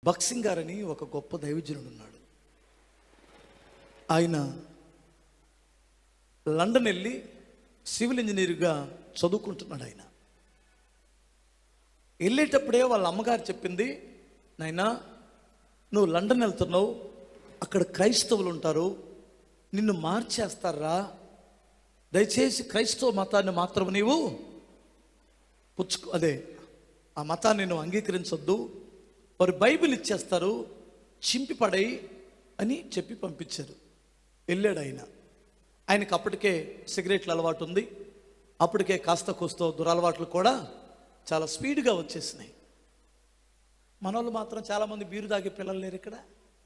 బక్సింగ్ గారని ఒక గొప్ప దైవజనుడు ఉన్నాడు ఆయన లండన్ వెళ్ళి సివిల్ ఇంజనీర్గా చదువుకుంటున్నాడు ఆయన వెళ్ళేటప్పుడే వాళ్ళ అమ్మగారు చెప్పింది నాయనా నువ్వు లండన్ వెళ్తున్నావు అక్కడ క్రైస్తవులు ఉంటారు నిన్ను మార్చేస్తారా దయచేసి క్రైస్తవ మతాన్ని మాత్రం నీవు పుచ్చుకో అదే ఆ మతాన్ని నువ్వు అంగీకరించొద్దు వారు బైబిల్ ఇచ్చేస్తారు చింపి పడేయి అని చెప్పి పంపించారు వెళ్ళాడు ఆయన ఆయనకు అప్పటికే సిగరెట్ల అలవాటు ఉంది అప్పటికే కాస్త కూస్తో దురలవాట్లు కూడా చాలా స్పీడ్గా వచ్చేసినాయి మనోళ్ళు మాత్రం చాలామంది బీరు తాగే పిల్లలు లేరు ఇక్కడ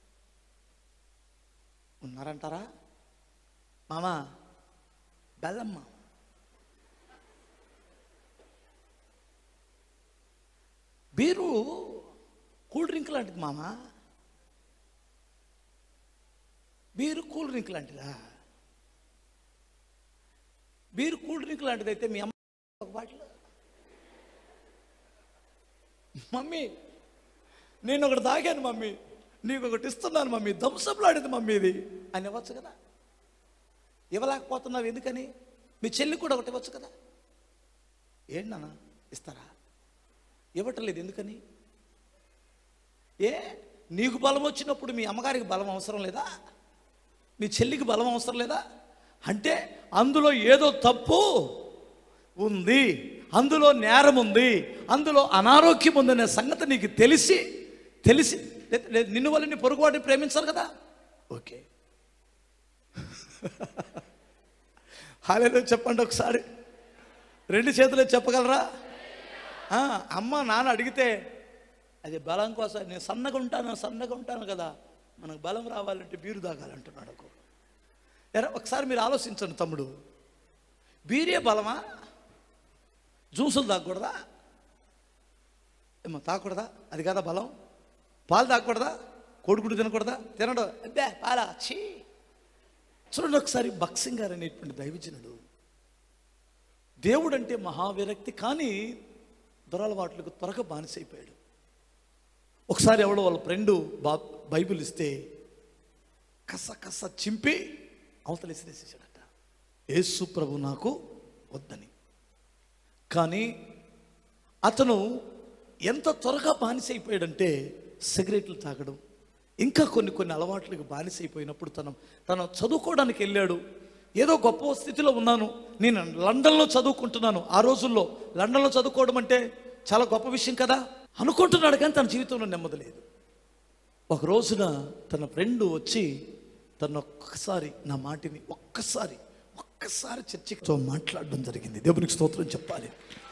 ఉన్నారంటారా మామా బెల్లమ్మ బీరు కూల్ డ్రింక్ లాంటిది మామా బీరు కూల్ డ్రింక్ లాంటిదా బీరు కూల్ డ్రింక్ లాంటిది అయితే మీ అమ్మ ఒక బాటిల్ మమ్మీ నేను ఒకటి తాగాను మమ్మీ నీకు ఒకటి ఇస్తున్నాను మమ్మీ దంసప్ లాంటిది మమ్మీ ఇది అని ఇవ్వచ్చు కదా ఇవ్వలేకపోతున్నావు ఎందుకని మీ చెల్లి కూడా ఒకటి ఇవ్వచ్చు కదా ఏంటి నాన్న ఇస్తారా ఇవ్వటం లేదు ఎందుకని ఏ నీకు బలం వచ్చినప్పుడు మీ అమ్మగారికి బలం అవసరం లేదా మీ చెల్లికి బలం అవసరం లేదా అంటే అందులో ఏదో తప్పు ఉంది అందులో నేరం ఉంది అందులో అనారోగ్యం ఉందనే సంగతి నీకు తెలిసి తెలిసి లే- లే- నిన్ను వల్ల నీ పొరుగువాడిని ప్రేమించారు కదా ఓకే హాలేలో చెప్పండి ఒకసారి రెండు చేతులు చెప్పగలరా ఆ, అమ్మ నాన్న అడిగితే అది బలం కోసం నేను సన్నగా ఉంటాను సన్నగా ఉంటాను కదా మనకు బలం రావాలంటే బీరు తాగాలంటున్నాడు ఒక ఎరా ఒకసారి మీరు ఆలోచించండి తమ్ముడు బీరే బలమా జ్యూసులు తాగకూడదా ఏమో తాగకూడదా అది కదా బలం పాలు తాగకూడదా కోడిగుడ్డు తినకూడదా తినడం అబ్బే పాలా ఛీ చూడండి ఒకసారి బక్సింగ్ గారు అనేటువంటి దైవజనుడు దేవుడు అంటే మహావిరక్తి కానీ దురలవాట్లకు త్వరగా బానిసైపోయాడు ఒకసారి ఎవడో వాళ్ళ ఫ్రెండు బా బైబిల్ ఇస్తే కస కస చింపి అవతల విసిరేసేసాడట యేసు ప్రభు నాకు వద్దని కానీ అతను ఎంత త్వరగా బానిసైపోయాడంటే సిగరెట్లు తాగడం ఇంకా కొన్ని కొన్ని అలవాట్లకు బానిసైపోయినప్పుడు తను తను చదువుకోవడానికి వెళ్ళాడు ఏదో గొప్ప స్థితిలో ఉన్నాను నేను లండన్లో చదువుకుంటున్నాను ఆ రోజుల్లో లండన్లో చదువుకోవడం అంటే చాలా గొప్ప విషయం కదా అనుకుంటున్నాడు కానీ తన జీవితంలో నెమ్మది లేదు ఒక రోజున తన ఫ్రెండ్ వచ్చి తను ఒక్కసారి నా మాటిని ఒక్కసారి ఒక్కసారి చర్చతో మాట్లాడడం జరిగింది దేవునికి స్తోత్రం చెప్పాలి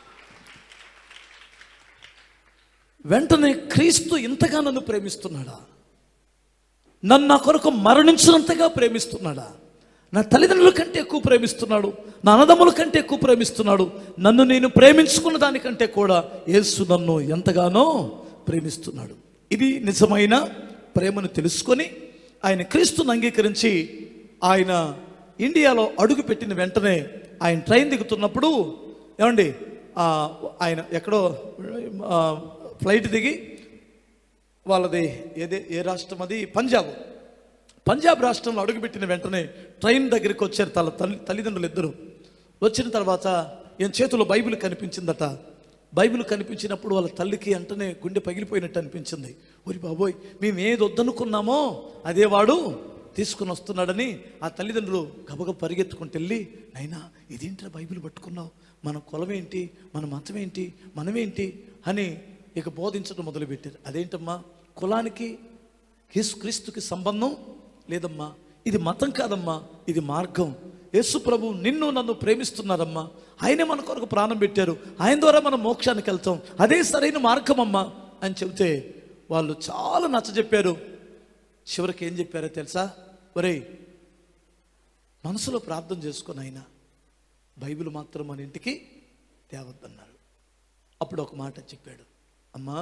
వెంటనే క్రీస్తు ఇంతగా నన్ను ప్రేమిస్తున్నాడా నన్ను నా కొరకు మరణించినంతగా ప్రేమిస్తున్నాడా నా తల్లిదండ్రుల కంటే ఎక్కువ ప్రేమిస్తున్నాడు నా అన్నదమ్ముల కంటే ఎక్కువ ప్రేమిస్తున్నాడు నన్ను నేను ప్రేమించుకున్న దానికంటే కూడా యేసు నన్ను ఎంతగానో ప్రేమిస్తున్నాడు ఇది నిజమైన ప్రేమను తెలుసుకొని ఆయన క్రీస్తుని అంగీకరించి ఆయన ఇండియాలో అడుగు పెట్టిన వెంటనే ఆయన ట్రైన్ దిగుతున్నప్పుడు ఏమండి ఆ, ఆయన ఎక్కడో ఆ, ఫ్లైట్ దిగి వాళ్ళది ఏదే ఏ రాష్ట్రం అది పంజాబ్ పంజాబ్ రాష్ట్రంలో అడుగుపెట్టిన వెంటనే ట్రైన్ దగ్గరికి వచ్చారు తల తల్లి తల్లిదండ్రులు ఇద్దరు వచ్చిన తర్వాత ఈయన చేతిలో బైబిల్ కనిపించిందట బైబిల్ కనిపించినప్పుడు వాళ్ళ తల్లికి వెంటనే గుండె పగిలిపోయినట్టు అనిపించింది ఒరి బాబోయ్ మేము ఏది వద్దనుకున్నామో అదే వాడు తీసుకుని వస్తున్నాడని ఆ తల్లిదండ్రులు గబగబ పరిగెత్తుకుంటూ వెళ్ళి నైనా ఇదేంట్రా బైబిల్ పట్టుకున్నావు మన కులం ఏంటి మన మతం ఏంటి మనమేంటి అని ఇక బోధించడం మొదలుపెట్టారు అదేంటమ్మా కులానికి యేసు క్రీస్తుకి సంబంధం లేదమ్మా ఇది మతం కాదమ్మా ఇది మార్గం యేసు ప్రభు నిన్ను నన్ను ప్రేమిస్తున్నారమ్మా ఆయనే మన కొరకు ప్రాణం పెట్టారు ఆయన ద్వారా మనం మోక్షానికి వెళ్తాం అదే సరైన మార్గం అమ్మా అని చెబితే వాళ్ళు చాలా నచ్చజెప్పారు చివరికి ఏం చెప్పారో తెలుసా ఒరేయ్ మనసులో ప్రార్థన చేసుకొని ఆయన బైబిల్ మాత్రం మన ఇంటికి తేవద్దన్నారు అప్పుడు ఒక మాట చెప్పాడు అమ్మా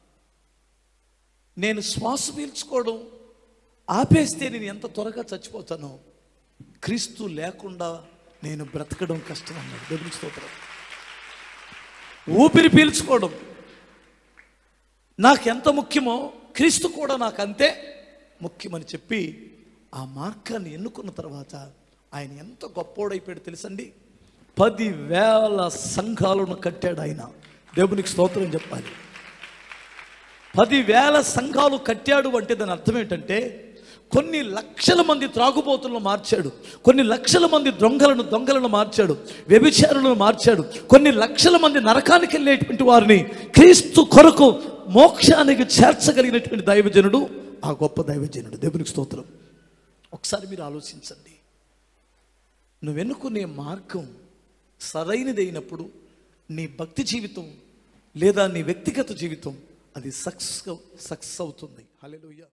నేను శ్వాస పీల్చుకోవడం ఆపేస్తే నేను ఎంత త్వరగా చచ్చిపోతానో క్రీస్తు లేకుండా నేను బ్రతకడం కష్టం అన్నాడు దేవునికి స్తోత్రం ఊపిరి పీల్చుకోవడం నాకు ఎంత ముఖ్యమో క్రీస్తు కూడా నాకు అంతే ముఖ్యమని చెప్పి ఆ మార్గాన్ని ఎన్నుకున్న తర్వాత ఆయన ఎంత గొప్పోడైపోయాడు తెలుసండి పదివేల సంఘాలను కట్టాడు ఆయన దేవునికి స్తోత్రం చెప్పాలి పదివేల సంఘాలు కట్టాడు అంటే దాని అర్థం ఏంటంటే కొన్ని లక్షల మంది త్రాగుబోతులను మార్చాడు కొన్ని లక్షల మంది దొంగలను దొంగలను మార్చాడు వ్యభిచారులను మార్చాడు కొన్ని లక్షల మంది నరకానికి వెళ్ళేటువంటి వారిని క్రీస్తు కొరకు మోక్షానికి చేర్చగలిగినటువంటి దైవజనుడు ఆ గొప్ప దైవజనుడు దేవునికి స్తోత్రం ఒకసారి మీరు ఆలోచించండి నువ్వు ఎన్నుకునే మార్గం సరైనదైనప్పుడు నీ భక్తి జీవితం లేదా నీ వ్యక్తిగత జీవితం అది సక్సెస్ సక్సెస్ అవుతుంది హల్లెలూయా